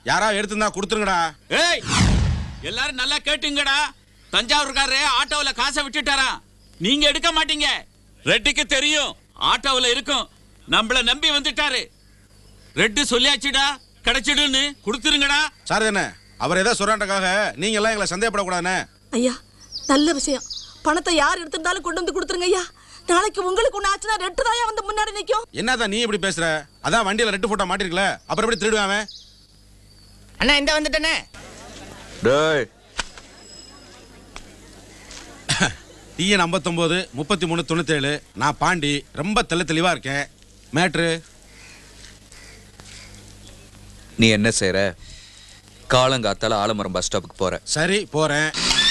யாராவது எடுத்துருந்தா கொடுத்துருங்கடா ஏய் எல்லாரும் நல்லா கேட்டுங்கடா தஞ்சாவூர்காரரு ஆட்டோவுல காசை விட்டுட்டாரா நீங்க எடுக்க மாட்டீங்க ரெட்டுக்கு தெரியும் ஆட்டோவுல இருக்கும் நம்மள நம்பி வந்துட்டாரு ரெட்டு சொல்லியாச்சுடா கிடைச்சிடுன்னு கொடுத்துருங்கடா சார் தானே அவர் ஏதோ சொல்றாண்டக்காக நீங்க எல்லாம் எங்களை சந்தேகப்படக்கூடாதுண்ணே ஐயா நல்ல விஷயம் பணத்தை யார் எடுத்திருந்தாலும் கொண்டு வந்து கொடுத்துருங்க ஐயா நாளைக்கு உங்களுக்கு ஒண்ணு ஆச்சுன்னா ரெட்டு தான் வந்து முன்னாடி நிக்கும் என்னதான் நீ இப்படி பேசுற அதான் வண்டியில ரெட்டு போட்டோ மாட்டிருக்கல அப்புறம் எப்படி திருடுவான் அவன்? அண்ணா இந்த வந்துட்டேனே டேய் டிஎன் ஐம்பத்தொம்போது முப்பத்தி மூணு தொண்ணூத்தேழு நான் பாண்டி ரொம்ப தெள்ள தெளிவா இருக்கேன் மேட்ரு நீ என்ன செய்யற காலங்காத்தால ஆலமரம் பஸ் ஸ்டாப்புக்கு போற சரி போறேன்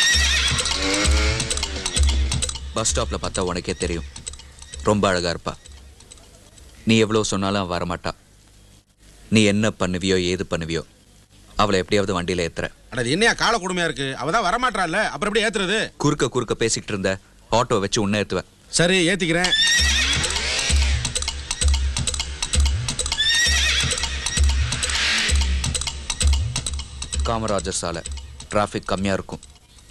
பஸ் ஸ்டாப்ல பார்த்தா உனக்கே தெரியும் ரொம்ப அழகா இருப்பா நீ எவ்வளோ சொன்னாலும் அவ வரமாட்டா நீ என்ன பண்ணுவியோ ஏது பண்ணுவியோ அவளை எப்படியாவது வண்டியில ஏத்துற அட இது என்னையா கால கொடுமையா இருக்கு அவ தான் வரமாட்டாள்ல அப்புறம் எப்படி ஏத்துறது குறுக்க குறுக்க பேசிக்கிட்டு இருந்த ஆட்டோ வச்சு உன்ன ஏத்துவேன் சரி ஏத்திக்கிறேன் காமராஜர் சாலை டிராஃபிக் கம்மியா இருக்கும்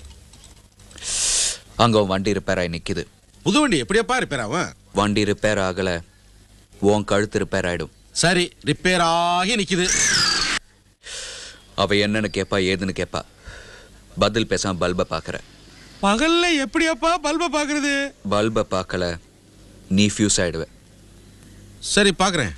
அங்க உன் வண்டி ரிப்பேர் ஆகி நிக்குது புது வண்டி எப்படியப்பா ரிப்பேர் ஆகும் வண்டி ரிப்பேர் ஆகல உன் கழுத்து ரிப்பேர் ஆயிடும் சரி ரிப்பேர் ஆகி நிக்குது அவ என்னன்னு கேப்பா ஏதுன்னு கேப்பா பதில் பேசாம பல்பை பார்க்கற பகல்ல எப்படியப்பா பல்ப பாக்குறது பல்பை பார்க்கல நீ ஃபியூஸ் ஆயிடுவ சரி பாக்குறேன்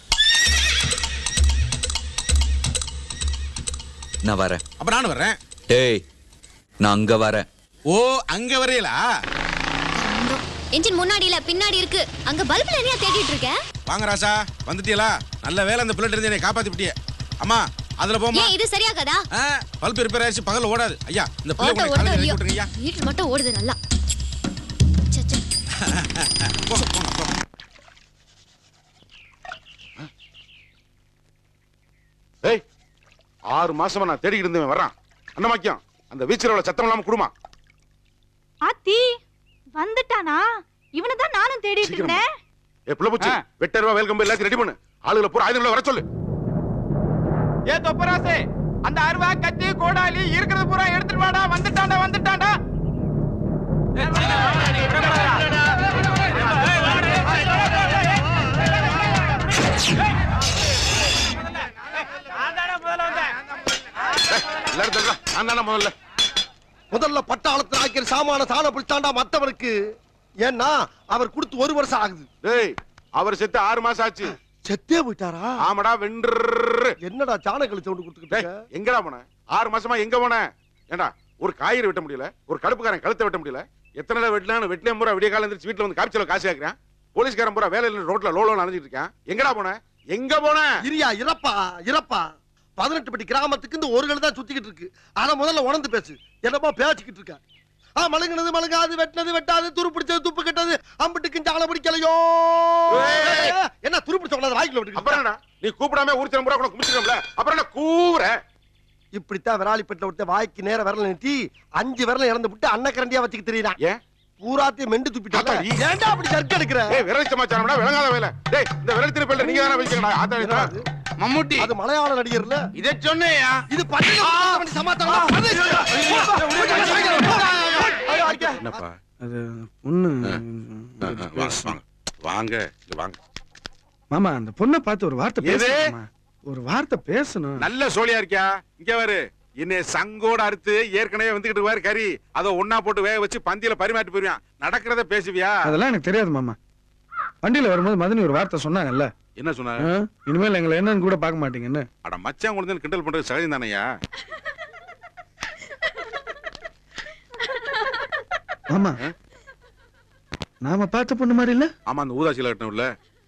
நான் வரேன் அப்ப நானும் வர்றேன் டேய் நான் அங்க வரேன் ஓ அங்க வரையலா என்ஜின் முன்னாடி இல்ல பின்னாடி இருக்கு அங்க பல்புல என்ன தேடிட்டு இருக்க வாங்க ராசா வந்துட்டீங்களா நல்ல வேலை அந்த பிள்ளை இருந்து என்னை காப்பாத்தி விட்டியே அம்மா அதுல போமா ஏன் இது சரியாகாதா பல்ப் ரிப்பேர் ஆயிடுச்சு பகல்ல ஓடாது ஐயா இந்த பிள்ளை ஆட்டோ கொண்டு ஓடுதோ காலையில இல்லையோ விட்டுருங்க ஐயா மீட்டர் மட்டும் ஓடுது நல்லா ச்சே, ச்சே. போங்க போங்க போங்க ஏய் ஆறு மாசமா நான் தேடிக்கிட்டு இருந்தவன் வர்றான் அண்ணமாக்கியம் அந்த வீச்சரோட சத்தம் இல்லாம குடுமா ஆத்தி வந்துட்டானா இவனை தான் நானும் தேடிட்டு சீக்கிரமா. இருந்தேன் ஏ புள்ள பூச்சி வெட்ட ரூபா வேல்கம்பு எல்லாத்தையும் ரெடி பண்ணு ஆளுகளை பூரா ஆயுதங்களை வர சொல்லு ஏ தொப்பராசே அந்த அருவா கத்தி கோடாலி இருக்கிறது பூரா எடுத்துட்டு வாடா வந்துட்டான்டா வந்துட்டான்டா எல்லாரும் தள்ளுடா. நான் தானே முதல்ல முதல்ல பட்டாளத்தில் ஆக்கிற சாமான தான பிடிச்சாண்டா மத்தவனுக்கு ஏன்னா அவர் கொடுத்து ஒரு வருஷம் ஆகுது டேய் அவர் செத்து ஆறு மாசம் ஆச்சு செத்தே போயிட்டாரா ஆமாடா வென்று என்னடா சாண கழிச்சு கொண்டு கொடுத்துக்கிட்டு டேய் எங்கடா போன ஆறு மாசமா எங்க போன ஏண்டா ஒரு காய்கறி வெட்ட முடியல ஒரு கடுப்புக்காரன் கழுத்தை வெட்ட முடியல எத்தனை நாள் வெட்டினாலும் வெட்டிலே பூரா விடிய காலம் எந்திரிச்சு வீட்டுல வந்து காய்ச்சல காசு கேட்கிறேன் போலீஸ்காரன் பூரா வேலையில ரோட்ல லோலோ அணைஞ்சிட்டு இருக்கேன் எங்கடா போன எங்க போன இரியா இறப்பா இறப்பா பதினெட்டு பட்டி கிராமத்துக்கு இந்த ஒரு தான் சுத்திக்கிட்டு இருக்கு ஆனா முதல்ல உணர்ந்து பேசு என்னமோ பேசிக்கிட்டு இருக்க ஆ மழுங்கினது மழுங்காது வெட்டினது வெட்டாது துரு பிடிச்சது துப்பு கெட்டது அம்பிட்டுக்கு ஜால பிடிக்கலையோ என்ன துரு பிடிச்ச உடனே வாய்க்குள்ள விட்டு அப்புறம் என்னடா நீ கூப்பிடாம ஊர்த்தி பூரா கூட குமிச்சிட்டோம்ல அப்புறம் என்ன கூவுற இப்படித்தான் விராலிப்பட்டில விட்ட வாய்க்கு நேர விரல நீட்டி அஞ்சு விரல இறந்து விட்டு அன்னக்கரண்டியா வச்சுக்க தெரியுதா ஏன் பூராத்தையும் மெண்டு துப்பிட்டாங்க ஆத்தாடி. ஏன்டா அப்படி சர்க்கு எடுக்கிற ஏய் விரல் சமாச்சாரம்டா விளங்காத வேலை டேய் இந்த விரல் திருப்பல்ல நீங்க தானே வச்சுக்கடா என்னடா ஆத்தா அது? மம்முட்டி அது மலையாள நடிகர்ல இதை சொன்னேயா இது பட்டின சமாச்சாரம் என்னப்பா அது பொண்ணு வாங்க வாங்க இங்க வாங்க மாமா அந்த பொண்ணை பார்த்து ஒரு வார்த்தை எது? பேசணுமா ஒரு வார்த்தை பேசணும் நல்ல சோழியா இருக்கியா இங்க பாரு இன்னை சங்கோட அறுத்து ஏற்கனவே வந்துகிட்டு இருவாரு கறி அதை ஒண்ணா போட்டு வேக வச்சு பந்தியில பரிமாட்டி போயிருவான் நடக்கிறத பேசுவியா அதெல்லாம் எனக்கு தெரியாது மாமா வண்டியில வரும்போது மதனி ஒரு வார்த்தை சொன்னாங்கல்ல என்ன ஆ, சொன்னாங்க இனிமேல் எங்களை என்னன்னு கூட பார்க்க மாட்டீங்கன்னு அட மச்சான் கொண்டு வந்து கிண்டல் பண்றது சகஜம் தானையா மாமா நாம பார்த்த பொண்ணு மாதிரி இல்ல ஆமா அந்த ஊதாசியில கட்டணும்ல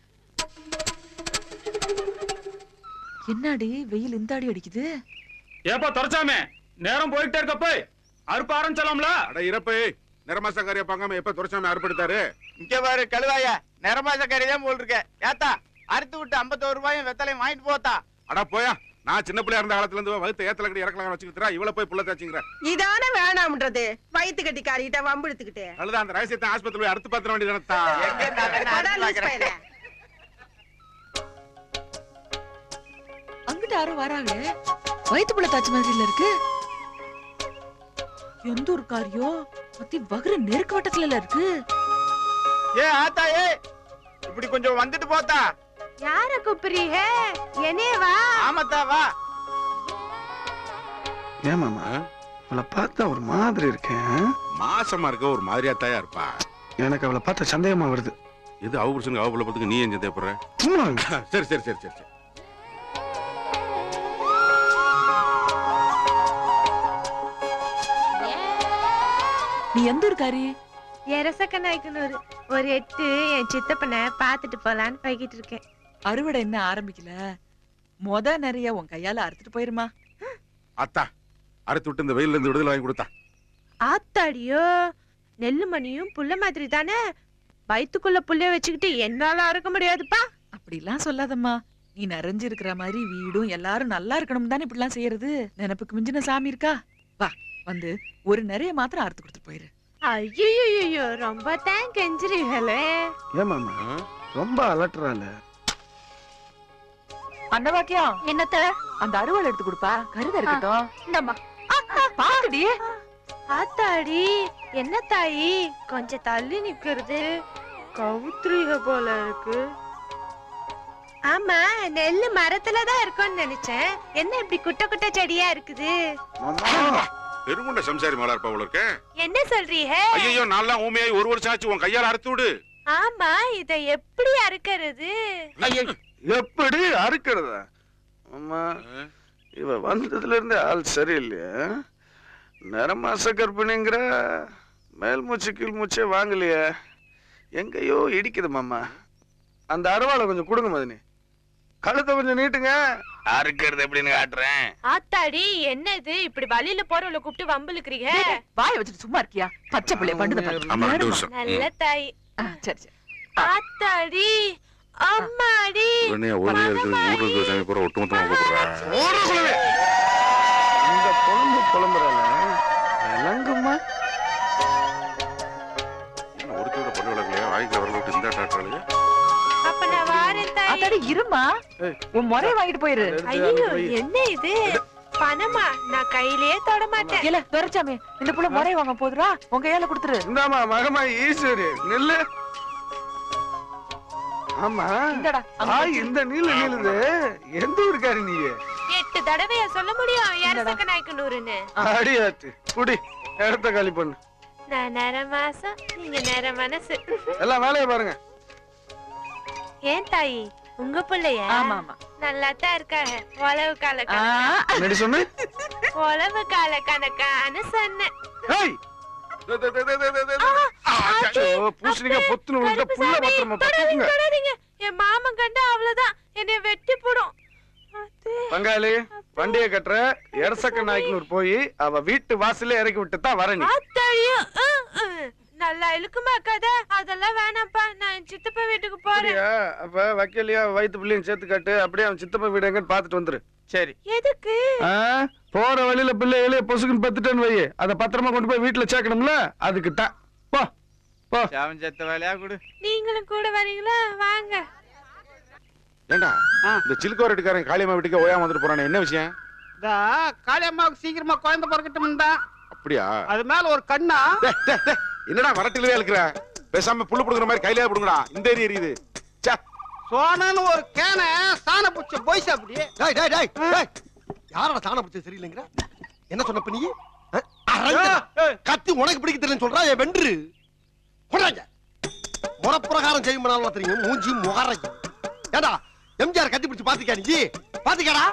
என்னடி வெயில் இந்த அடி அடிக்குது ஏப்பா துறைச்சாமே நேரம் போயிட்டே இருக்க போய் அறுப்ப ஆரம்பிச்சலாம்ல அட இறப்பே நிறமாசக்காரியா பார்க்காம எப்ப துரைச்சாமி அறுப்படுத்தாரு இங்க பாரு கழுவாய நிறமாச கறி தான் போல் இருக்க ஏத்தா அறுத்து விட்டு ஐம்பத்தோரு ரூபாயும் வெத்தலையும் வாங்கிட்டு போத்தா அட போயா நான் சின்ன பிள்ளையா இருந்த காலத்துல இருந்து வகுத்த ஏத்தல கட்டி இறக்கலாம் வச்சுக்கிறா இவ்வளவு போய் புள்ள தாச்சுங்கிற இதான வேணாம்ன்றது வயித்து கட்டிக்காரிகிட்ட வம்பிழுத்துக்கிட்டு அழுதா அந்த ரகசியத்தை ஆஸ்பத்திரி போய் அறுத்து பாத்திர வேண்டியதானத்தா அதான் லூஸ் பையலே. அங்கிட்ட யாரும் வராங்களே வயிற்றுப்புள்ள தாச்சு மாதிரி இருக்கு எந்த ஒரு காரியோ பத்தி வகுற நெருக்க வட்டத்துல இருக்கு ஏ ஆத்தா ஏ இப்படி கொஞ்சம் வந்துட்டு போத்தா யார கூப்பிடுறீங்க என்னைய வா ஆமாத்தா வா ஏன் மாமா அவளை பார்த்தா ஒரு மாதிரி இருக்கேன் மாசமா இருக்க ஒரு மாதிரியா தாயா இருப்பா எனக்கு அவளை பார்த்தா சந்தேகமா வருது எது அவ புருஷனுக்கு அவ பிள்ளை பார்த்துக்கு நீ ஏன் தேவைப்படுற சும்மா சரி சரி சரி சரி சரி நீ எந்த ஒரு காரி எரசக்க நாய்க்குன்னு ஒரு எட்டு என் சித்தப்பனை பாத்துட்டு போலான்னு போய்கிட்டு இருக்கேன் அறுவடை என்ன ஆரம்பிக்கல மொத நிறைய உன் கையால அறுத்துட்டு போயிருமா அத்தா அறுத்து விட்டு இந்த வெயில்ல இருந்து விடுதலை வாங்கி கொடுத்தா ஆத்தாடியோ நெல்லு மணியும் புள்ள மாதிரி தானே வயித்துக்குள்ள புள்ளைய வச்சுக்கிட்டு என்னால அறுக்க முடியாதுப்பா அப்படிலாம் சொல்லாதம்மா நீ நிறைஞ்சு இருக்கிற மாதிரி வீடும் எல்லாரும் நல்லா இருக்கணும் தானே இப்படிலாம் செய்யறது நினப்புக்கு மிஞ்சின சாமி இருக்கா வா வந்து ஒரு நிறைய மாத்திரம் அறுத்து கொடுத்துட்டு போயிரு ஐயோ ரொம்ப தான் கெஞ்சிருங்களே ஏன் மாமா ரொம்ப அலட்டுறாள் அன்னவாக்கியம் என்னத்த அந்த அறுவல் எடுத்து கொடுப்பா கருத இருக்கட்டும் இந்தம்மா பாத்துடி ஆத்தாடி என்ன தாயி கொஞ்சம் தள்ளி நிக்கிறது கவுத்ரீக போல இருக்கு ஆமா நெல்லு மரத்துல தான் இருக்கும்னு நினைச்சேன் என்ன இப்படி குட்ட குட்ட செடியா இருக்குது பெருங்குண்ட சம்சாரி மேலா இருப்பா அவளுக்கு என்ன சொல்றீங்க ஐயோ நான்லாம் ஊமையாய் ஒரு வருஷம் ஆச்சு உன் கையால அறுத்து விடு ஆமா இத எப்படி அறுக்கிறது எப்படி அறுக்கிறதா அம்மா இவ வந்ததுல இருந்து ஆள் சரியில்லையா நிறமாச கர்ப்பிணிங்கிற மேல் மூச்சு கீழ் மூச்சே வாங்கலையே எங்கேயோ இடிக்குது மாமா அந்த அருவாளை கொஞ்சம் கொடுங்க மதினி கழுத்தை கொஞ்சம் நீட்டுங்க அறுக்கிறது எப்படின்னு காட்டுறேன் ஆத்தாடி என்னது இப்படி வழியில போறவள கூப்பிட்டு வம்புலுக்குறீங்க வாய வச்சுட்டு சும்மா இருக்கியா பச்சை பிள்ளைய பண்ணுது ஆமா ரெண்டு வருஷம் நல்ல தாய் சரி சரி ஆத்தாடி அம்மாடி உடனே ஒரே இருக்குது ஊர்ல இருக்கிற சாமி பூரா ஒட்டுமொத்தமா கூப்பிடுறா ஓடுறக்குள்ளவே. இந்த குழம்பு புலம்புறால விளங்குமா ஒருத்தோட பொண்ணு விளக்கலையா வாய்க்கு வரல விட்டு இந்த டாக்டராளுங்க அப்ப நான் வாரேன் தாய் அதாடி இருமா உன் முறைய வாங்கிட்டு போயிரு ஐயோ என்ன இது பணமா நான் கையிலேயே தொட மாட்டேன் இல்ல துரைச்சாமி இந்த புள்ள முறைய வாங்க போதுரா உங்க கையால கொடுத்துரு இந்தாமா மகமா ஈஸ்வரி நில்லு ஆமா இந்தடா, அங்க ஆ வச்சு. இந்த நீல நீளுது எந்த ஊருக்காரி நீ எட்டு தடவையா சொல்ல முடியும் எரசக்க நாய்க்கு நூறுன்னு அடியாத்து குடி இடத்த காலி பண்ணு நான் நேர மாசம் நீங்க நேர மனசு எல்லாம் வேலையை பாருங்க ஏன் தாயி உங்க பிள்ளைய ஆமா ஆமா நல்லா தான் இருக்காங்க உழவு கால ஆ, கணக்கா என்னடி சொன்ன உழவு கால கணக்கான்னு சொன்னேன் ஏய் ஐயோ, பூசணிக்கா பொத்துன்னு விழுந்த புள்ள பத்திரமா தொடாதீங்க பாத்துங்க தொடாதீங்க என் மாமன் கண்டா அவ்வளவுதான் என்னை வெட்டி போடும் அது பங்காளி வண்டியை கட்டுற எரசக்க நாய்க்குனூர் போய் அவ வீட்டு வாசல்ல இறக்கி விட்டு தான் வர நீ ஆத்தாடியும் அஹ், அஹ். நல்லா இழுக்குமா கதை அதெல்லாம் வேணாம்ப்பா நான் என் சித்தப்பா வீட்டுக்கு போறேன் அப்படியா அப்ப வக்கீலையா வயிற்று பிள்ளையும் சேர்த்து கட்டு அப்படியே அவன் சித்தப்பா வீடு எங்கன்னு பாத்துட்டு வந்துரு சரி எதுக்கு ஆ, போற வழியில பிள்ளைகளே பொசுக்குன்னு பத்துட்டேன்னு வை அதை பத்திரமா கொண்டு போய் வீட்டுல சேர்க்கணும்ல அதுக்கு தான் போ போ சாவன் செத்த வேலையா கொடு நீங்களும் கூட வரீங்களா வாங்க ஏண்டா இந்த சிலுக்கோ ரெட்டுக்காரன் காளியம்மா வீட்டுக்கு ஓயாம வந்துட்டு போறானே என்ன விஷயம் இதா காளியம்மாவுக்கு சீக்கிரமா குழந்தை பிறக்கட்டும் தான் அப்படியா அது மேல ஒரு கண்ணா டேய், டேய், டேய், என்னடா வரட்டிலே இருக்கிற பேசாம புல்லு புடுங்குற மாதிரி கையிலே புடுங்கடா இந்த ஏரி எரியுது ச்சே சோனன்னு ஒரு கேனை சாண புச்ச போய்ஸ் அப்படி டேய் டேய் டேய் டேய் யாரோட சாண பிடிச்சது சரியில்லைங்கிற என்ன சொன்ன இப்ப நீ அஹ், அரங்கடா. கத்தி உனக்கு பிடிக்க தெரியலன்னு சொல்றா என் வென்று கொண்டாங்க முறப்பிரகாரம் செய்யும் பண்ணாலும் தெரியும் மூஞ்சி முகரைக்கு ஏடா எம்ஜிஆர் கத்தி பிடிச்சு பாத்துக்கா நீ பாத்துக்கடா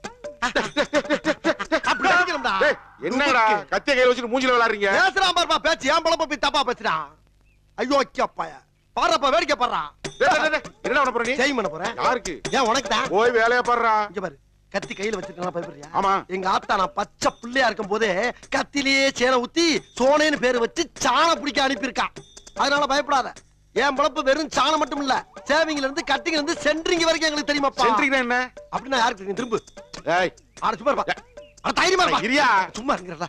அப்படி அடிக்கணும்டா டேய், என்னடா கத்திய கையில வச்சுட்டு மூஞ்சில விளையாடுறீங்க பேசுறான் பாருப்பா பேச்சு ஏன் பழப்ப போய் தப்பா பேசுறா ஐயோ அக்கியப்பாய பாருப்பா வேடிக்கை பாடுறா டேய், டேய், டேய், என்னடா பண்ண போற நீ செய்யும் பண்ண போறேன் யாருக்கு ஏன் உனக்கு தான் போய் வேலையா பாடுறா இங்க பாரு கத்தி கையில வச்சிருக்கா பயப்படுறியா ஆமா எங்க ஆத்தா நான் பச்சை பிள்ளையா இருக்கும் போதே கத்திலேயே சேனை ஊத்தி சோனேன்னு பேரு வச்சு சாணம் பிடிக்க அனுப்பியிருக்கா அதனால பயப்படாத என் பழப்பு வெறும் சாணம் மட்டும் இல்ல சேவிங்ல இருந்து கட்டிங்ல இருந்து சென்ட்ரிங் வரைக்கும் எங்களுக்கு தெரியுமாப்பா சென்ட்ரிங்னா என்ன அப்படின்னா யாருக்கு தெரியும் திரும்ப ஏய் ஆட சும்மா இருப்பா அட தைரியமா இருப்பா இரியா சும்மா இருக்கிறதா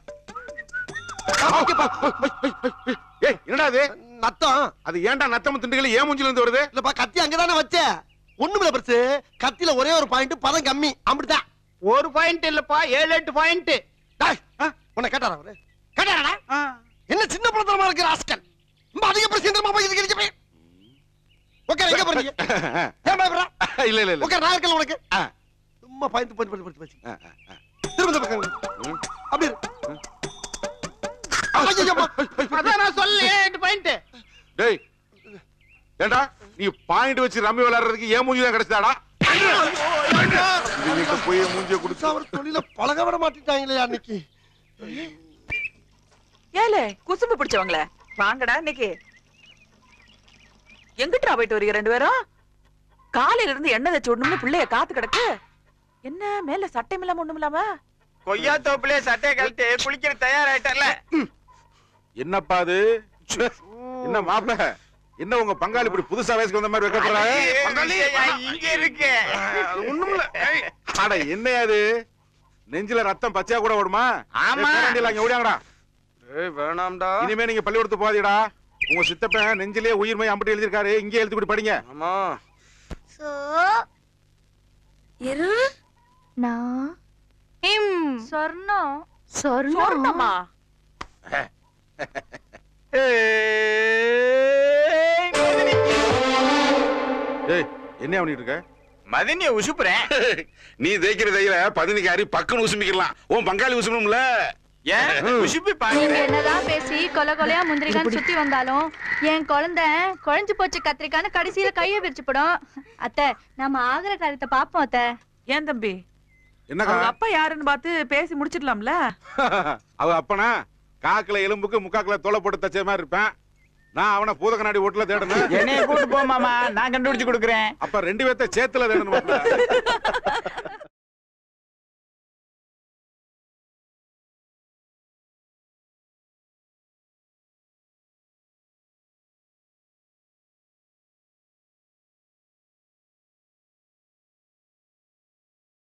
ஏய் என்னடா அது நத்தம் அது ஏன்டா நத்தம் திண்டுகள் ஏன் மூஞ்சில இருந்து வருது இல்லப்பா கத்தி அங்கதானே வச்ச ஒண்ணுமில்ல பெருசு கத்தில ஒரே ஒரு பாயிண்ட் பதம் கம்மி அப்படித்தான் ஒரு பாயிண்ட் இல்லப்பா ஏழு எட்டு பாயிண்ட் டேய், ஆ, உன்னை கேட்டாரா அவரு கேட்டாரா என்ன சின்ன பழத்தனமா இருக்கு ராஸ்கல் ரொம்ப அதிக பிரச்சனை போய் இதுக்கு இதுக்கு போய் ஓகே எங்க போறீங்க ஏன் பயப்படுற இல்ல இல்ல இல்ல ஓகே நான் இருக்கல உனக்கு ஆ. சும்மா பயந்து பயந்து பயந்து பயந்து ஆ, ஆ, ஆ. திரும்ப இந்த பக்கம் இரு. அப்படி இரு. ஐயையோ, அம்மா. அதான் நான் சொல்ல ஏழு எட்டு பாயிண்ட் டேய் ஏண்டா நீ பாயிண்ட் வச்சு ரம்மி விளையாடுறதுக்கு ஏன் மூஞ்சி தான் கிடைச்சாடா இன்னைக்கு போய் மூஞ்சிய குடிச்சு அவர் தொழில பழக விட மாட்டேங்கிறாங்களே அன்னைக்கு ஏலே குசும்பு பிடிச்சவங்களே வாங்கடா இன்னைக்கு எங்கிட்டா போயிட்டு வரீங்க ரெண்டு பேரும் காலையில இருந்து எண்ணெய் தேச்சு விடணும்னு பிள்ளைய காத்து கிடக்கு என்ன மேல சட்டை இல்லாம ஒண்ணும் இல்லாம கொய்யா தோப்புலயே சட்டையை கழட்டி குளிக்கிற தயாராயிட்டல என்னப்பா அது ச்சே, என்ன மாப்பிள என்ன உங்க பங்காளி இப்படி புதுசா வயசுக்கு வந்த மாதிரி வைக்கப்படுறாரு இங்க இருக்கு ஒண்ணுமில்ல அட என்ன அது நெஞ்சில ரத்தம் பச்சையா கூட ஓடுமா ஆமா. ஏய், போடாண்டில, அங்க ஓடியாங்கடா ஏய் வேணாம்டா இனிமே நீங்க பள்ளிக்கூடத்து போகாதீடா உங்க சித்தப்பன் நெஞ்சிலே உயிர்மை அம்பட்டி எழுதிருக்காரு இங்கே எழுதி கூட படிங்க ஆமா சோ இரு நான் இம் சொர்ணம் சொர்ணம் சொர்ணமா ஏய் என்ன பண்ணிட்டு இருக்க மதினிய உசுப்புறேன் நீ தேய்க்கிற தையில பதினிக்கு அரி பக்குன்னு உசுமிக்கலாம் உன் பங்காளி உசுமணும்ல ஏன் உசுப்பி நீங்க பாக்குறேன் என்னதான் பேசி கொலை கொலையா முந்திரிக்கான்னு சுத்தி வந்தாலும் என் குழந்தை குழஞ்சு போச்சு கத்திரிக்கான்னு கடைசியில கைய விரிச்சு போடும் அத்தை நம்ம ஆகிற காரியத்தை பாப்போம் அத்தை ஏன் தம்பி என்னக்கா அவங்க அப்பா யாருன்னு பார்த்து பேசி முடிச்சிடலாம்ல அவ அப்பனா காக்குல எலும்புக்கு முக்காக்குல தொலை போட்டு தச்ச மாதிரி இருப்பேன் நான் அவனை பூத கண்ணாடி ஓட்டுல தேடணும் என்னைய கூட்டு போ மாமா நான் கண்டுபிடிச்சு கொடுக்குறேன் அப்ப ரெண்டு பேர்த்த சேத்துல தேடணும் மாப்பிள.